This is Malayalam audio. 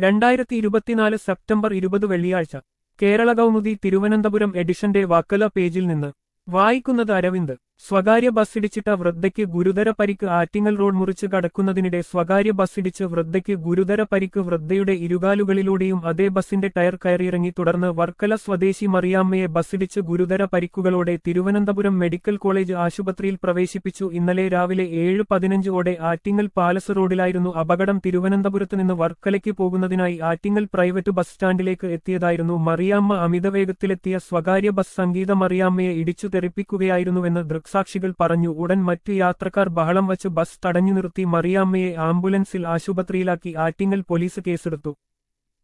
രണ്ടായിരത്തി ഇരുപത്തിനാല് സെപ്റ്റംബർ ഇരുപത് വെള്ളിയാഴ്ച കേരള കൗമുദി തിരുവനന്തപുരം എഡിഷന്റെ വാക്കല പേജിൽ നിന്ന് വായിക്കുന്നത് അരവിന്ദ് സ്വകാര്യ ബസ്സിടിച്ചിട്ട വൃദ്ധയ്ക്ക് ഗുരുതര പരിക്ക് ആറ്റിങ്ങൽ റോഡ് മുറിച്ച് കടക്കുന്നതിനിടെ സ്വകാര്യ ബസ്സിടിച്ച് വൃദ്ധയ്ക്ക് ഗുരുതര പരിക്ക് വൃദ്ധയുടെ ഇരുകാലുകളിലൂടെയും അതേ ബസിന്റെ ടയർ കയറിയിറങ്ങി തുടർന്ന് വർക്കല സ്വദേശി മറിയാമ്മയെ ബസ്സിടിച്ച് ഗുരുതര പരിക്കുകളോടെ തിരുവനന്തപുരം മെഡിക്കൽ കോളേജ് ആശുപത്രിയിൽ പ്രവേശിപ്പിച്ചു ഇന്നലെ രാവിലെ ഏഴ് പതിനഞ്ചോടെ ആറ്റിങ്ങൽ പാലസ് റോഡിലായിരുന്നു അപകടം തിരുവനന്തപുരത്ത് നിന്ന് വർക്കലയ്ക്ക് പോകുന്നതിനായി ആറ്റിങ്ങൽ പ്രൈവറ്റ് ബസ് സ്റ്റാൻഡിലേക്ക് എത്തിയതായിരുന്നു മറിയാമ്മ അമിതവേഗത്തിലെത്തിയ സ്വകാര്യ ബസ് സംഗീത മറിയാമ്മയെ ഇടിച്ചു തെറിപ്പിക്കുകയായിരുന്നുവെന്ന് ദൃക്സാക്ഷികൾ പറഞ്ഞു ഉടൻ മറ്റു യാത്രക്കാർ ബഹളം വച്ച് ബസ് തടഞ്ഞു നിർത്തി മറിയാമ്മയെ ആംബുലൻസിൽ ആശുപത്രിയിലാക്കി ആറ്റിങ്ങൽ പോലീസ് കേസെടുത്തു